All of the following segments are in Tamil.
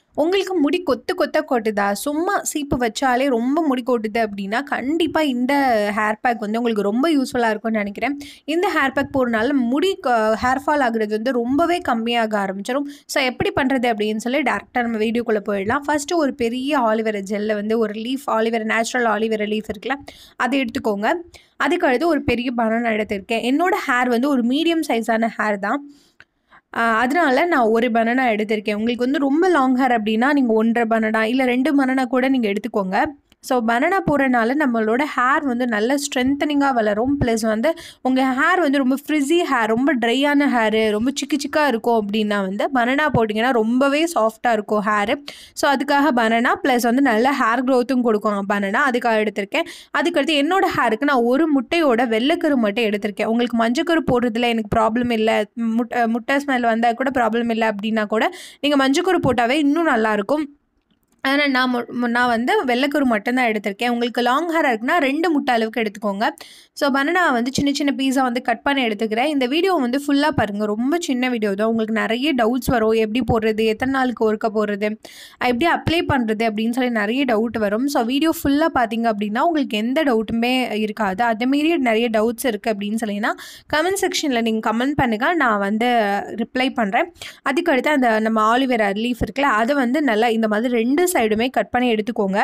உங்களுக்கு முடி கொத்து கொத்த கொட்டுதா சும்மா சீப்பு வச்சாலே ரொம்ப முடி கொட்டுது அப்படின்னா கண்டிப்பாக இந்த ஹேர் பேக் வந்து உங்களுக்கு ரொம்ப யூஸ்ஃபுல்லாக இருக்கும்னு நினைக்கிறேன் இந்த ஹேர் பேக் போடுறனால முடி ஹேர் ஃபால் ஆகுறது வந்து ரொம்பவே கம்மியாக ஆரம்பிச்சிடும் ஸோ எப்படி பண்ணுறது அப்படின்னு சொல்லி டேரெக்டாக நம்ம வீடியோக்குள்ளே போயிடலாம் ஃபஸ்ட்டு ஒரு பெரிய ஆலிவேரா ஜெல்லை வந்து ஒரு leaf aloe vera natural aloe vera leaf இருக்குல்ல அதை எடுத்துக்கோங்க அதுக்கு அடுத்து ஒரு பெரிய பனானா எடுத்திருக்கேன் என்னோடய ஹேர் வந்து ஒரு மீடியம் சைஸான ஹேர் தான் ஆஹ் அதனால நான் ஒரு பனானா எடுத்திருக்கேன் உங்களுக்கு வந்து ரொம்ப லாங் ஹேர் அப்படின்னா நீங்கள் ஒன்றரை பனானா இல்லை ரெண்டு பனானா கூட நீங்கள் எடுத்துக்கோங்க ஸோ பனானா போடுறனால நம்மளோட ஹேர் வந்து நல்ல ஸ்ட்ரென்த்தனிங்காக வளரும் ப்ளஸ் வந்து உங்கள் ஹேர் வந்து ரொம்ப ஃப்ரிஸி ஹேர் ரொம்ப ட்ரையான ஹேரு ரொம்ப சிக்கு சிக்காக இருக்கும் அப்படின்னா வந்து பனானா போட்டிங்கன்னா ரொம்பவே சாஃப்டாக இருக்கும் ஹேரு ஸோ அதுக்காக பனானா ப்ளஸ் வந்து நல்ல ஹேர் க்ரோத்தும் கொடுக்கும் பனானா அதுக்காக எடுத்திருக்கேன் அதுக்கடுத்து என்னோட ஹேருக்கு நான் ஒரு முட்டையோட வெள்ளைக்கரு மட்டும் எடுத்திருக்கேன் உங்களுக்கு மஞ்சக்கரு போடுறதுல எனக்கு ப்ராப்ளம் இல்லை முட்டை முட்டை ஸ்மெல் வந்தால் கூட ப்ராப்ளம் இல்லை அப்படின்னா கூட நீங்கள் மஞ்சக்கரு போட்டாவே இன்னும் நல்லாயிருக்கும் ஆனால் நான் மு- நான் வந்து வெள்ளைக்கரு மட்டும்தான் எடுத்திருக்கேன் உங்களுக்கு லாங் ஹேர் இருக்குன்னா ரெண்டு முட்டை அளவுக்கு எடுத்துக்கோங்க ஸோ பனானா வந்து சின்ன சின்ன பீஸா வந்து கட் பண்ணி எடுத்துக்கிறேன் இந்த வீடியோ வந்து ஃபுல்லாக பாருங்கள் ரொம்ப சின்ன வீடியோ தான் உங்களுக்கு நிறைய டவுட்ஸ் வரும் எப்படி போடுறது எத்தனை நாளுக்கு ஒருக்க போடுறது எப்படி அப்ளை பண்ணுறது அப்படின்னு சொல்லி நிறைய டவுட் வரும் ஸோ வீடியோ ஃபுல்லாக பார்த்தீங்க அப்படின்னா உங்களுக்கு எந்த டவுட்டுமே இருக்காது அதேமாரி நிறைய டவுட்ஸ் இருக்குது அப்படின்னு சொல்லினா கமெண்ட் செக்ஷனில் நீங்கள் கமெண்ட் பண்ணுங்கள் நான் வந்து ரிப்ளை பண்ணுறேன் அதுக்கடுத்து அந்த நம்ம ஆலிவேரா லீஃப் இருக்குல்ல அதை வந்து நல்லா இந்த மாதிரி ரெண்டு சைடுமே கட் பண்ணி எடுத்துக்கோங்க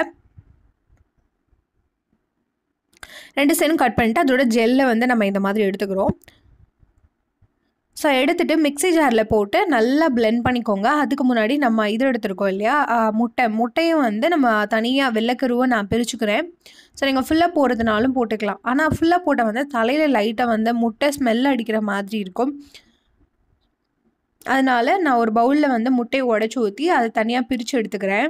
ரெண்டு சைடும் கட் பண்ணிட்டு அதோட ஜெல்லை வந்து நம்ம இந்த மாதிரி எடுத்துக்கிறோம் ஸோ எடுத்துட்டு மிக்ஸி ஜாரில் போட்டு நல்லா blend பண்ணிக்கோங்க அதுக்கு முன்னாடி நம்ம இது எடுத்துருக்கோம் இல்லையா ஆ, முட்டை முட்டையும் வந்து நம்ம தனியாக வெள்ளைக்கருவை நான் பிரிச்சுக்கிறேன் ஸோ நீங்கள் ஃபுல்லாக போடுறதுனாலும் போட்டுக்கலாம் ஆனால் ஃபுல்லாக போட்டால் வந்து தலையில் லைட்டாக வந்து முட்டை ஸ்மெல் அடிக்கிற மாதிரி இருக்கும் அதனால நான் ஒரு பவுலில் வந்து முட்டையை உடச்சி ஊற்றி அதை தனியாக பிரித்து எடுத்துக்கிறேன்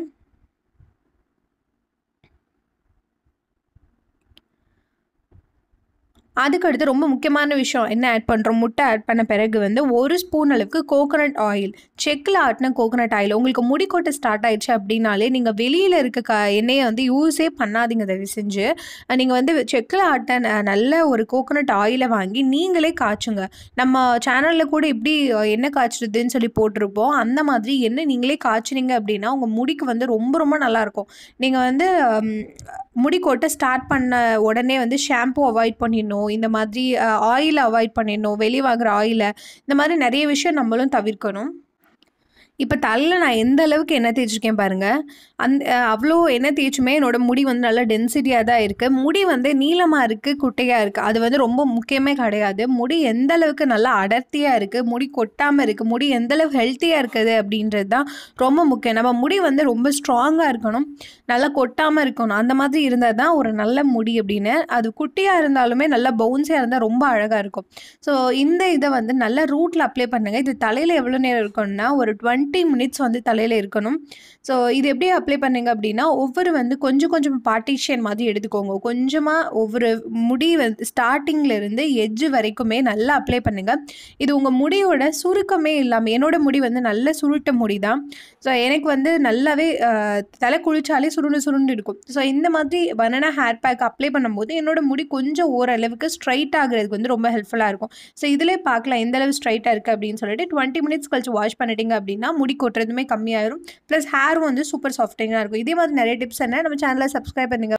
அதுக்கடுத்து ரொம்ப முக்கியமான விஷயம் என்ன ஆட் பண்ணுறோம் முட்டை ஆட் பண்ண பிறகு வந்து ஒரு ஸ்பூன் அளவுக்கு கோகனட் ஆயில் செக்கில் ஆட்டின கோகனட் ஆயில் உங்களுக்கு முடி கொட்ட ஸ்டார்ட் ஆயிடுச்சு அப்படின்னாலே நீங்கள் வெளியில் இருக்க க எண்ணெயை வந்து யூஸே பண்ணாதீங்க தயவு செஞ்சு நீங்கள் வந்து செக்கில் ஆட்ட ந- நல்ல ஒரு கோகனட் ஆயிலை வாங்கி நீங்களே காய்ச்சுங்க நம்ம சேனலில் கூட எப்படி அஹ், எண்ணெய் காய்ச்சுறதுன்னு சொல்லி போட்டிருப்போம் அந்த மாதிரி எண்ணெய் நீங்களே காய்ச்சினீங்க அப்படின்னா உங்கள் முடிக்கு வந்து ரொம்ப ரொம்ப நல்லாயிருக்கும் நீங்கள் வந்து ஹம், முடி கொட்ட ஸ்டார்ட் பண்ண உடனே வந்து ஷாம்பு அவாய்ட் பண்ணிடணும் இந்த மாதிரி ஆயில் அவாய்ட் பண்ணிடணும் வெளியே வாங்குற ஆயிலை இந்த மாதிரி நிறைய விஷயம் நம்மளும் தவிர்க்கணும் இப்போ தலையில் நான் எந்த அளவுக்கு எண்ணெய் தேய்ச்சிருக்கேன் பாருங்கள் அந்த அஹ், அவ்வளோ எண்ணெய் தேய்ச்சுமே என்னோட முடி வந்து நல்லா டென்சிட்டியாக தான் இருக்குது முடி வந்து நீளமாக இருக்குது குட்டையாக இருக்குது அது வந்து ரொம்ப முக்கியமே கிடையாது முடி எந்த அளவுக்கு நல்லா அடர்த்தியாக இருக்குது முடி கொட்டாமல் இருக்குது முடி எந்த அளவுக்கு ஹெல்த்தியாக இருக்குது அப்படின்றது தான் ரொம்ப முக்கியம் நம்ம முடி வந்து ரொம்ப ஸ்ட்ராங்காக இருக்கணும் நல்லா கொட்டாமல் இருக்கணும் அந்த மாதிரி இருந்தால் தான் ஒரு நல்ல முடி அப்படின்னு அது குட்டியாக இருந்தாலுமே நல்லா பவுன்ஸியாக இருந்தால் ரொம்ப அழகாக இருக்கும் ஸோ இந்த இதை வந்து நல்லா ரூட்டில் அப்ளை பண்ணுங்கள் இது தலையில் எவ்வளோ நேரம் இருக்கணும்னா ஒரு டுவெண்ட்டி மினிட்ஸ் வந்து தலையில் இருக்கணும் ஸோ இது எப்படி அப்ளை பண்ணீங்க அப்படின்னா ஒவ்வொரு வந்து கொஞ்சம் கொஞ்சம் பார்ட்டிஷன் மாதிரி எடுத்துக்கோங்க கொஞ்சமாக ஒவ்வொரு முடி வந்து ஸ்டார்டிங்கில் இருந்து எட்ஜ் வரைக்குமே நல்லா அப்ளை பண்ணுங்கள் இது உங்கள் முடியோட சுருக்கமே இல்லாமல் என்னோட முடி வந்து நல்ல சுருட்ட முடி தான் ஸோ எனக்கு வந்து நல்லாவே அஹ், தலை குளிச்சாலே சுருண்டு சுருண்டு இருக்கும் ஸோ இந்த மாதிரி பனானா ஹேர் பேக் அப்ளை பண்ணும்போது என்னோட முடி கொஞ்சம் ஓரளவுக்கு ஸ்ட்ரைட் ஆகுறதுக்கு வந்து ரொம்ப ஹெல்ப்ஃபுல்லாக இருக்கும் ஸோ இதிலே பார்க்கலாம் எந்த அளவு ஸ்ட்ரைட்டாக இருக்குது அப்படின்னு சொல்லிட்டு டுவெண்ட்டி மினிட்ஸ் கழிச்சு வாஷ் பண்ணிட்டீங்க அப்படின்னா முடி கொட்டுறதுமே கம்மியாயிரும் ப்ளஸ் ஹேரும் வந்து சூப்பர் சாஃப்டிங்காக இருக்கும் இதே மாதிரி நிறைய டிப்ஸ் என்ன நம்ம சேனலை சப்ஸ்கிரைப் பண்ணுங்க